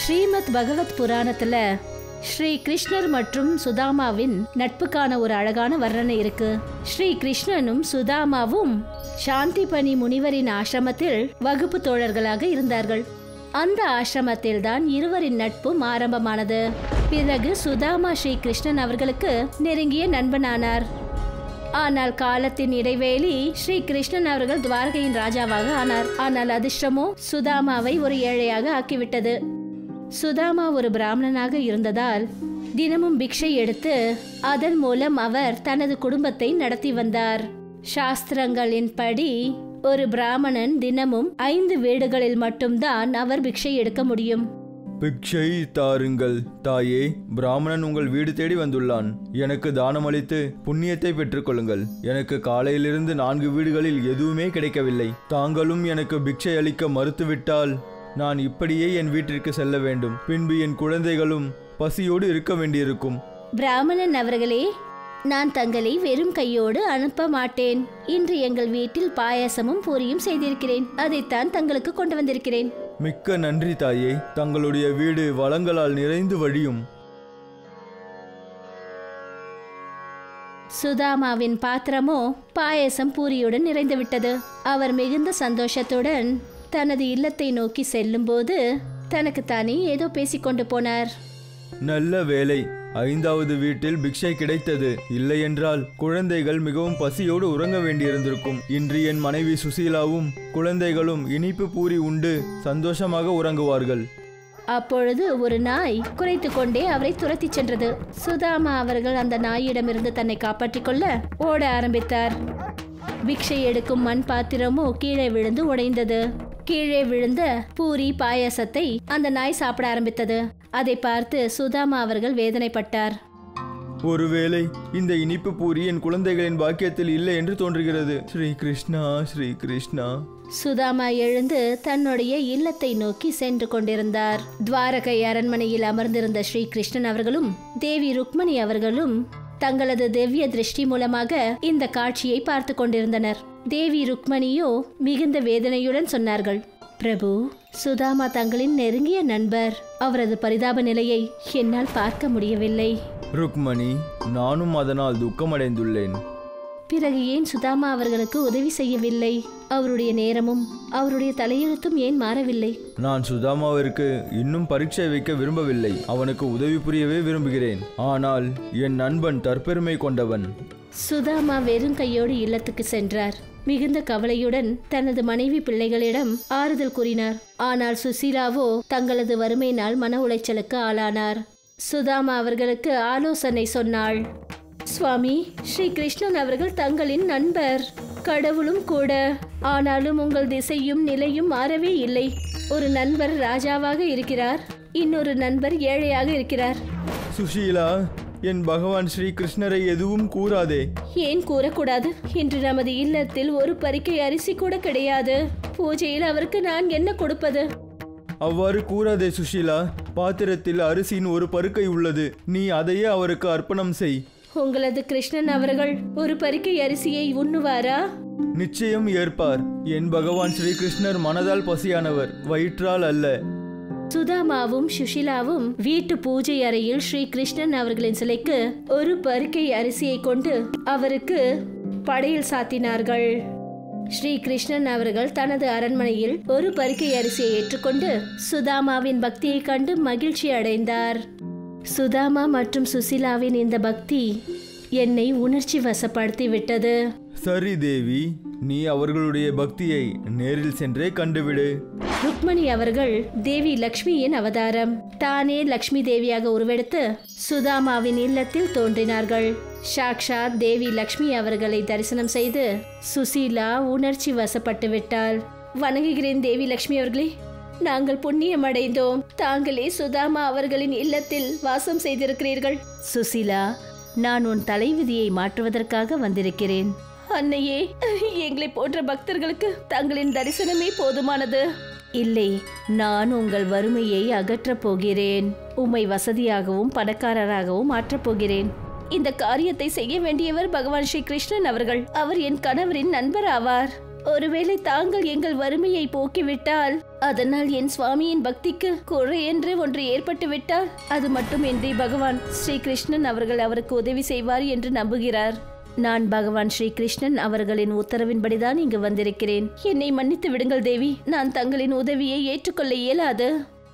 ஸ்ரீமத் பகவத் புராணத்துல ஸ்ரீ கிருஷ்ணர் மற்றும் சுதாமாவின் நட்புக்கான ஒரு அழகான வர்ணனை இருக்கு ஸ்ரீ கிருஷ்ணனும் சுதாமாவும் சாந்திபனி முனிவரின் ஆசிரமத்தில் வகுப்பு தோழர்களாக இருந்தார்கள் அந்த ஆசிரமத்தில் தான் இருவரின் நட்பும் ஆரம்பமானது பிறகு சுதாமா ஸ்ரீ கிருஷ்ணன் அவர்களுக்கு நெருங்கிய நண்பனானார் ஆனால் காலத்தின் இடைவேளி ஸ்ரீ கிருஷ்ணன் அவர்கள் துவாரகையின் ராஜாவாக ஆனார் ஆனால் அதிர்ஷ்டமோ சுதாமாவை ஒரு ஏழையாக ஆக்கிவிட்டது சுதாமா ஒரு பிராமணனாக இருந்ததால் தினமும் பிக்ஷை எடுத்து அதன் மூலம் அவர் தனது குடும்பத்தை நடத்தி வந்தார் சாஸ்திரங்களின் படி ஒரு பிராமணன் தினமும் ஐந்து வீடுகளில் மட்டும்தான் அவர் பிக்ஷை எடுக்க முடியும் பிக்ஷை தாருங்கள் தாயே பிராமணன் உங்கள் வீடு தேடி வந்துள்ளான் எனக்கு தானமளித்து புண்ணியத்தை பெற்றுக்கொள்ளுங்கள் எனக்கு காலையிலிருந்து நான்கு வீடுகளில் எதுவுமே கிடைக்கவில்லை தாங்களும் எனக்கு பிக்ஷை அளிக்க மறுத்துவிட்டால் நான் இப்படியே என் வீட்டிற்கு செல்ல வேண்டும் பின்பு என் குழந்தைகளும் பசியோடு இருக்க வேண்டியிருக்கும் பிராமணன் அவர்களே நான் தங்களை வெறும் கையோடு அனுப்ப மாட்டேன் இன்று எங்கள் வீட்டில் பாயாசமும் பூரியும் செய்திருக்கிறேன் அதைத்தான் தங்களுக்கு கொண்டு வந்திருக்கிறேன் மிக்க நன்றி தாயே தங்களுடைய வீடு வளங்களால் நிறைந்து வழியும் சுதாமாவின் பாத்திரமோ பாயசம் பூரியுடன் நிறைந்துவிட்டது அவர் மிகுந்த சந்தோஷத்துடன் தனது இல்லத்தை நோக்கி செல்லும்போது தனக்கு தானே ஏதோ பேசிக்கொண்டு போனார் நல்ல வேலை ஐந்தாவது வீட்டில் பிக்ஷை கிடைத்தது இல்லையென்றால் குழந்தைகள் மிகவும் பசியோடு உறங்க வேண்டியிருந்திருக்கும் இன்று என் மனைவி சுசீலாவும் குழந்தைகளும் இனிப்பு பூரி உண்டு சந்தோஷமாக உறங்குவார்கள் அப்பொழுது ஒரு நாய் குறைத்து கொண்டே அவரை துரத்தி சென்றது சுதாமா அவர்கள் அந்த நாயிடமிருந்து தன்னை காப்பாற்றிக் கொள்ள ஓட ஆரம்பித்தார் பிக்ஷை எடுக்கும் மண் பாத்திரமோ கீழே விழுந்து உடைந்தது கீழே விழுந்த பூரி பாயாசத்தை அந்த நாய் சாப்பிட ஆரம்பித்தது அதை பார்த்து சுதாமா அவர்கள் வேதனைப்பட்டார் ஒருவேளை இந்த இனிப்பு பூரி என் குழந்தைகளின் பாக்கியத்தில் இல்லை என்று தோன்றுகிறது ஸ்ரீ கிருஷ்ணா ஸ்ரீ கிருஷ்ணா சுதாமா எழுந்து தன்னுடைய இல்லத்தை நோக்கி சென்று கொண்டிருந்தார் துவாரகை அரண்மனையில் அமர்ந்திருந்த ஸ்ரீ கிருஷ்ணன் அவர்களும் தேவி ருக்மணி அவர்களும் தங்களது திவ்ய திருஷ்டி மூலமாக இந்த காட்சியை பார்த்து கொண்டிருந்தனர் தேவி ருக்மணியோ மிகுந்த வேதனையுடன் சொன்னார்கள் பிரபு சுதாமா தங்களின் நெருங்கிய நண்பர் அவரது பரிதாப நிலையை என்னால் பார்க்க முடியவில்லை ருக்மணி நானும் அதனால் துக்கமடைந்துள்ளேன் பிறகு ஏன் சுதாமா அவர்களுக்கு உதவி செய்யவில்லை அவருடைய நேரமும் அவருடைய தலையெழுத்தும் ஏன் மாறவில்லை நான் சுதாமாவிற்கு இன்னும் பரீட்சை வைக்க விரும்பவில்லை அவனுக்கு உதவி புரியவே விரும்புகிறேன் ஆனால் என் நண்பன் தற்பெருமை கொண்டவன் சுதாமா வெறும் கையோடு இல்லத்துக்கு சென்றார் மிகுந்த கவலையுடன் தனது மனைவி பிள்ளைகளிடம் ஆறுதல் கூறினார் ஆனால் சுசீலாவோ தங்களது வறுமையினால் மன உளைச்சலுக்கு ஆளானார் சுதாமா அவர்களுக்கு ஆலோசனை சொன்னாள் சுவாமி ஸ்ரீ கிருஷ்ணன் அவர்கள் தங்களின் நண்பர் கடவுளும் கூட ஆனாலும் உங்கள் திசையும் நிலையும் மாறவே இல்லை ஒரு நண்பர் ராஜாவாக இருக்கிறார் இன்னொரு நண்பர் ஏழையாக இருக்கிறார் சுஷீலா என் பகவான் ஸ்ரீ கிருஷ்ணரை எதுவும் கூறாதே ஏன் கூறக்கூடாது இன்று நமது இல்லத்தில் ஒரு பறிக்கை அரிசி கூட கிடையாது பூஜையில் அவருக்கு நான் என்ன கொடுப்பது அவ்வாறு கூறாதே சுஷீலா பாத்திரத்தில் அரிசியின் ஒரு பருக்கை உள்ளது நீ அதையே அவருக்கு அர்ப்பணம் செய் உங்களது கிருஷ்ணன் அவர்கள் ஒரு பறிக்கை அரிசியை உண்ணுவாரா நிச்சயம் ஏற்பார் என் பகவான் ஸ்ரீ கிருஷ்ணர் மனதால் பசியானவர் வயிற்றால் அல்ல சுதாமாவும் சுஷிலாவும் வீட்டு பூஜை அறையில் ஸ்ரீ கிருஷ்ணன் அவர்களின் சிலைக்கு ஒரு பருக்கை அரிசியை கொண்டு அவருக்கு படையில் சாத்தினார்கள் ஸ்ரீ கிருஷ்ணன் அவர்கள் தனது அரண்மனையில் ஒரு பருக்கை அரிசியை ஏற்றுக்கொண்டு சுதாமாவின் பக்தியை கண்டு மகிழ்ச்சி அடைந்தார் சுதாமா மற்றும் சுசிலாவின் இந்த பக்தி என்னை உணர்ச்சி வசப்படுத்தி விட்டது சரி தேவி நீ அவர்களுடைய பக்தியை நேரில் சென்றே கண்டுவிடு ருக்மணி அவர்கள் தேவி லக்ஷ்மியின் அவதாரம் தானே லக்ஷ்மி தேவியாக உருவெடுத்து சுதாமாவின் இல்லத்தில் தோன்றினார்கள் சாக்ஷாத் தேவி லக்ஷ்மி அவர்களை தரிசனம் செய்து சுசீலா உணர்ச்சி வசப்பட்டு விட்டாள் வணங்குகிறேன் தேவி லக்ஷ்மி அவர்களே நாங்கள் புண்ணியம் அடைந்தோம் தாங்களே சுதாமா அவர்களின் இல்லத்தில் வாசம் செய்திருக்கிறீர்கள் சுசீலா நான் உன் தலைவிதியை மாற்றுவதற்காக வந்திருக்கிறேன் அன்னையே எங்களை போன்ற பக்தர்களுக்கு தங்களின் தரிசனமே போதுமானது இல்லை நான் உங்கள் வறுமையை அகற்றப் போகிறேன் உம்மை வசதியாகவும் பணக்காரராகவும் மாற்றப் போகிறேன் இந்த காரியத்தை செய்ய வேண்டியவர் பகவான் ஸ்ரீ கிருஷ்ணன் அவர்கள் அவர் என் கணவரின் நண்பர் ஆவார் ஒருவேளை தாங்கள் எங்கள் வறுமையை போக்கிவிட்டால் அதனால் என் சுவாமியின் பக்திக்கு குறை என்று ஒன்று ஏற்பட்டு விட்டால் அது மட்டுமின்றி பகவான் ஸ்ரீ கிருஷ்ணன் அவர்கள் அவருக்கு உதவி செய்வார் என்று நம்புகிறார் நான் பகவான் ஸ்ரீ கிருஷ்ணன் அவர்களின் உத்தரவின்படிதான் இங்கு வந்திருக்கிறேன் என்னை மன்னித்து விடுங்கள் தேவி நான் தங்களின் உதவியை ஏற்றுக்கொள்ள இயலாது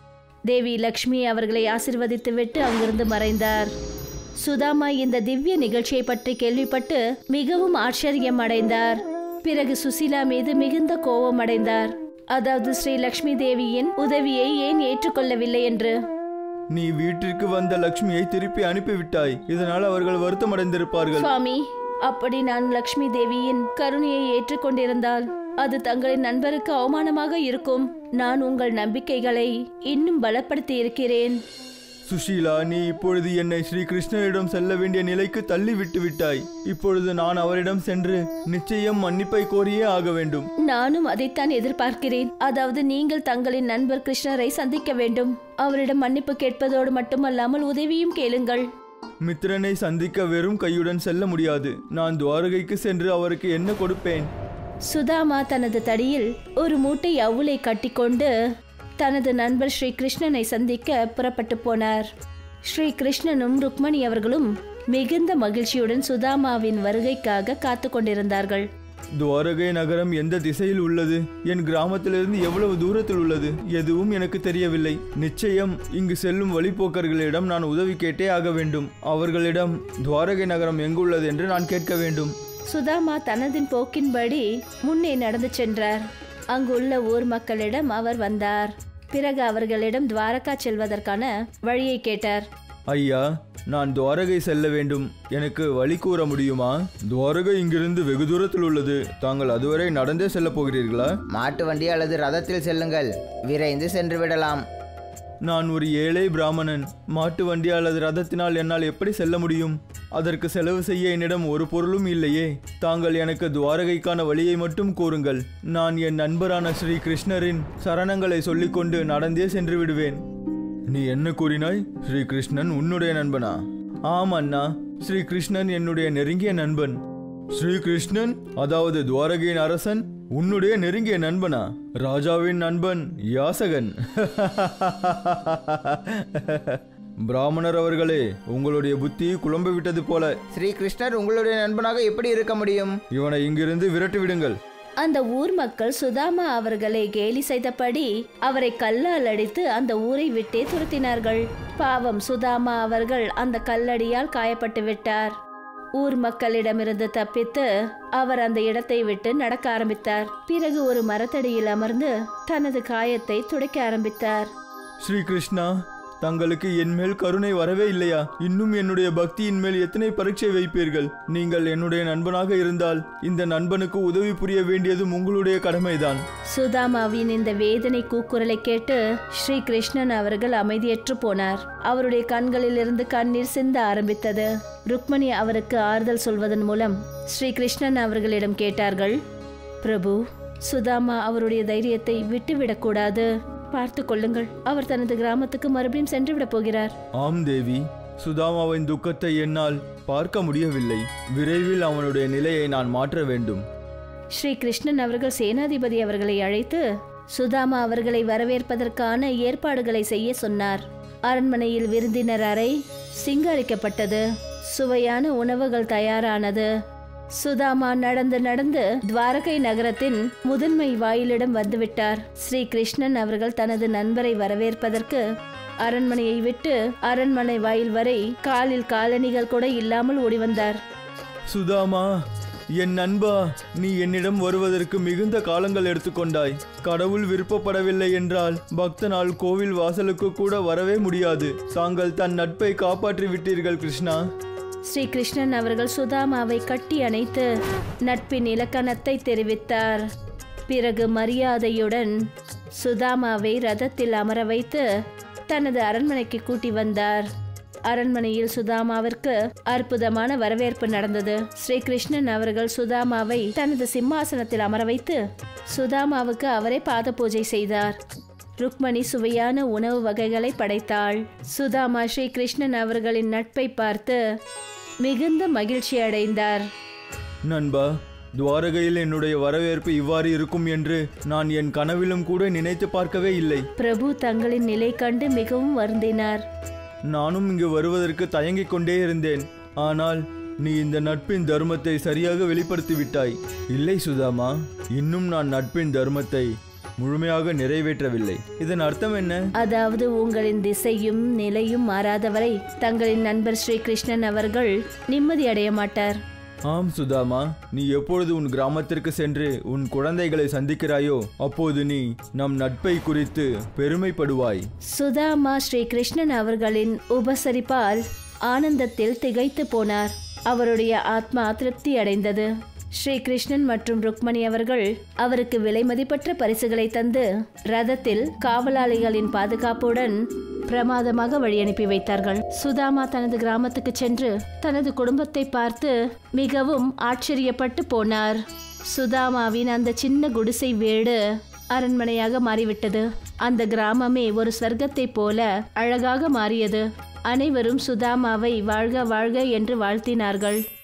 தேவி லக்ஷ்மி அவர்களை ஆசிர்வதித்துவிட்டு அங்கிருந்து மறைந்தார் சுதாமா இந்த திவ்ய நிகழ்ச்சியை பற்றி கேள்விப்பட்டு மிகவும் ஆச்சரியம் அடைந்தார் பிறகு சுசீலா மீது மிகுந்த கோபம் அடைந்தார் அதாவது ஸ்ரீ லக்ஷ்மி தேவியின் உதவியை ஏன் ஏற்றுக்கொள்ளவில்லை என்று நீ வீட்டிற்கு வந்த லக்ஷ்மியை திருப்பி அனுப்பிவிட்டாய் இதனால் அவர்கள் வருத்தமடைந்திருப்பார்கள் சுவாமி அப்படி நான் லக்ஷ்மி தேவியின் கருணையை ஏற்றுக்கொண்டிருந்தால் அது தங்களின் நண்பருக்கு அவமானமாக இருக்கும் நான் உங்கள் நம்பிக்கைகளை இன்னும் பலப்படுத்தி இருக்கிறேன் சுஷீலா நீ இப்பொழுது என்னை ஸ்ரீ கிருஷ்ணரிடம் செல்ல வேண்டிய நிலைக்கு தள்ளி விட்டு விட்டாய் இப்பொழுது நான் அவரிடம் சென்று நிச்சயம் மன்னிப்பை கோரியே ஆக வேண்டும் நானும் அதைத்தான் எதிர்பார்க்கிறேன் அதாவது நீங்கள் தங்களின் நண்பர் கிருஷ்ணரை சந்திக்க வேண்டும் அவரிடம் மன்னிப்பு கேட்பதோடு மட்டுமல்லாமல் உதவியும் கேளுங்கள் மித்திரனை சந்திக்க வெறும் கையுடன் செல்ல முடியாது நான் துவாரகைக்கு சென்று அவருக்கு என்ன கொடுப்பேன் சுதாமா தனது தடியில் ஒரு மூட்டை அவுளை கட்டிக்கொண்டு தனது நண்பர் ஸ்ரீ கிருஷ்ணனை சந்திக்க புறப்பட்டு போனார் ஸ்ரீ கிருஷ்ணனும் ருக்மணி அவர்களும் மிகுந்த மகிழ்ச்சியுடன் சுதாமாவின் வருகைக்காக காத்து கொண்டிருந்தார்கள் துவாரகை நகரம் எந்த திசையில் உள்ளது என் கிராமத்திலிருந்து எவ்வளவு தூரத்தில் உள்ளது எதுவும் எனக்கு தெரியவில்லை நிச்சயம் இங்கு செல்லும் வழிப்போக்கர்களிடம் நான் உதவி கேட்டே ஆக வேண்டும் அவர்களிடம் துவாரகை நகரம் எங்குள்ளது என்று நான் கேட்க வேண்டும் சுதாமா தனதின் போக்கின்படி முன்னே நடந்து சென்றார் அங்குள்ள ஊர் மக்களிடம் அவர் வந்தார் பிறகு அவர்களிடம் துவாரகா செல்வதற்கான வழியை கேட்டார் ஐயா நான் துவாரகை செல்ல வேண்டும் எனக்கு வழி கூற முடியுமா துவாரகை இங்கிருந்து வெகு தூரத்தில் உள்ளது தாங்கள் அதுவரை நடந்தே செல்லப் போகிறீர்களா மாட்டு வண்டி அல்லது ரதத்தில் செல்லுங்கள் விரைந்து சென்று விடலாம் நான் ஒரு ஏழை பிராமணன் மாட்டு வண்டி அல்லது ரதத்தினால் என்னால் எப்படி செல்ல முடியும் அதற்கு செலவு செய்ய என்னிடம் ஒரு பொருளும் இல்லையே தாங்கள் எனக்கு துவாரகைக்கான வழியை மட்டும் கூறுங்கள் நான் என் நண்பரான ஸ்ரீ கிருஷ்ணரின் சரணங்களை சொல்லிக்கொண்டு நடந்தே சென்று விடுவேன் நீ என்ன கூறினாய் ஸ்ரீ கிருஷ்ணன் உன்னுடைய நண்பனா ஆம் அண்ணா ஸ்ரீ கிருஷ்ணன் என்னுடைய நெருங்கிய நண்பன் ஸ்ரீ கிருஷ்ணன் அதாவது துவாரகையின் அரசன் உன்னுடைய நெருங்கிய நண்பனா ராஜாவின் நண்பன் யாசகன் பிராமணர் அவர்களே உங்களுடைய புத்தி குழம்பு விட்டது போல ஸ்ரீ கிருஷ்ணர் உங்களுடைய நண்பனாக எப்படி இருக்க முடியும் இவனை இங்கிருந்து விரட்டி விடுங்கள் அந்த ஊர் மக்கள் சுதாமா அவர்களை கேலி செய்தபடி அவரை கல்லால் அடித்து அந்த ஊரை விட்டே துரத்தினார்கள் பாவம் சுதாமா அவர்கள் அந்த கல்லடியால் காயப்பட்டு விட்டார் ஊர் மக்களிடமிருந்து தப்பித்து அவர் அந்த இடத்தை விட்டு நடக்க ஆரம்பித்தார் பிறகு ஒரு மரத்தடியில் அமர்ந்து தனது காயத்தை துடைக்க ஆரம்பித்தார் ஸ்ரீ கிருஷ்ணா தங்களுக்கு என் மேல் கருணை வரவே இல்லையா இன்னும் என்னுடைய பக்தியின் மேல் எத்தனை பரீட்சை வைப்பீர்கள் நீங்கள் என்னுடைய நண்பனாக இருந்தால் இந்த நண்பனுக்கு உதவி புரிய வேண்டியதும் உங்களுடைய கடமைதான் சுதாமாவின் இந்த வேதனை கூக்குரலை கேட்டு ஸ்ரீ கிருஷ்ணன் அவர்கள் அமைதியற்று போனார் அவருடைய கண்களிலிருந்து கண்ணீர் சிந்த ஆரம்பித்தது ருக்மணி அவருக்கு ஆறுதல் சொல்வதன் மூலம் ஸ்ரீ கிருஷ்ணன் அவர்களிடம் கேட்டார்கள் பிரபு சுதாமா அவருடைய தைரியத்தை விட்டுவிடக்கூடாது பார்த்து கொள்ளுங்கள் அவர் தனது கிராமத்துக்கு மறுபடியும் சென்று விடப் போகிறார் ஆம் தேவி சுதாமாவின் துக்கத்தை என்னால் பார்க்க முடியவில்லை விரைவில் அவனுடைய நிலையை நான் மாற்ற வேண்டும் ஸ்ரீ கிருஷ்ணன் அவர்கள் சேனாதிபதி அவர்களை அழைத்து சுதாமா அவர்களை வரவேற்பதற்கான ஏற்பாடுகளை செய்ய சொன்னார் அரண்மனையில் விருந்தினர் அறை சிங்காரிக்கப்பட்டது சுவையான உணவுகள் தயாரானது சுதாமா நடந்து நடந்து துவாரகை நகரத்தின் முதன்மை வாயிலிடம் வந்துவிட்டார் ஸ்ரீ கிருஷ்ணன் அவர்கள் தனது நண்பரை வரவேற்பதற்கு அரண்மனையை விட்டு அரண்மனை வாயில் வரை காலில் காலணிகள் கூட இல்லாமல் ஓடி வந்தார் சுதாமா என் நண்பா நீ என்னிடம் வருவதற்கு மிகுந்த காலங்கள் எடுத்துக்கொண்டாய் கடவுள் விருப்பப்படவில்லை என்றால் பக்தனால் கோவில் வாசலுக்கு கூட வரவே முடியாது தாங்கள் தன் நட்பை காப்பாற்றி விட்டீர்கள் கிருஷ்ணா ஸ்ரீ கிருஷ்ணன் அவர்கள் சுதாமாவை கட்டி அணைத்து நட்பின் இலக்கணத்தை தெரிவித்தார் பிறகு மரியாதையுடன் சுதாமாவை ரதத்தில் அமர வைத்து தனது அரண்மனைக்கு கூட்டி வந்தார் அரண்மனையில் சுதாமாவிற்கு அற்புதமான வரவேற்பு நடந்தது ஸ்ரீ கிருஷ்ணன் அவர்கள் சுதாமாவை தனது சிம்மாசனத்தில் அமர வைத்து சுதாமாவுக்கு அவரே பாத பூஜை செய்தார் ருக்மணி சுவையான உணவு வகைகளை படைத்தாள் சுதாமா ஸ்ரீ கிருஷ்ணன் அவர்களின் நட்பை பார்த்து மிகுந்த மகிழ்ச்சி அடைந்தார் நண்பா துவாரகையில் என்னுடைய வரவேற்பு இவ்வாறு இருக்கும் என்று நான் என் கனவிலும் கூட நினைத்து பார்க்கவே இல்லை பிரபு தங்களின் நிலை கண்டு மிகவும் வருந்தினார் நானும் இங்கு வருவதற்கு தயங்கிக் கொண்டே இருந்தேன் ஆனால் நீ இந்த நட்பின் தர்மத்தை சரியாக வெளிப்படுத்தி விட்டாய் இல்லை சுதாமா இன்னும் நான் நட்பின் தர்மத்தை முழுமையாக நிறைவேற்றவில்லை இதன் அர்த்தம் என்ன அதாவது உங்களின் திசையும் நிலையும் மாறாதவரை தங்களின் நண்பர் ஸ்ரீ கிருஷ்ணன் அவர்கள் நிம்மதி அடைய மாட்டார் ஆம் சுதாமா நீ எப்பொழுது உன் கிராமத்திற்கு சென்று உன் குழந்தைகளை சந்திக்கிறாயோ அப்போது நீ நம் நட்பை குறித்து பெருமைப்படுவாய் சுதாமா ஸ்ரீ கிருஷ்ணன் அவர்களின் உபசரிப்பால் ஆனந்தத்தில் திகைத்து போனார் அவருடைய ஆத்மா திருப்தி அடைந்தது ஸ்ரீ கிருஷ்ணன் மற்றும் ருக்மணி அவர்கள் அவருக்கு விலை மதிப்பற்ற பரிசுகளை தந்து ரதத்தில் காவலாளிகளின் பாதுகாப்புடன் பிரமாதமாக வழி அனுப்பி வைத்தார்கள் சுதாமா தனது கிராமத்துக்கு சென்று தனது குடும்பத்தை பார்த்து மிகவும் ஆச்சரியப்பட்டு போனார் சுதாமாவின் அந்த சின்ன குடிசை வீடு அரண்மனையாக மாறிவிட்டது அந்த கிராமமே ஒரு சொர்க்கத்தைப் போல அழகாக மாறியது அனைவரும் சுதாமாவை வாழ்க வாழ்க என்று வாழ்த்தினார்கள்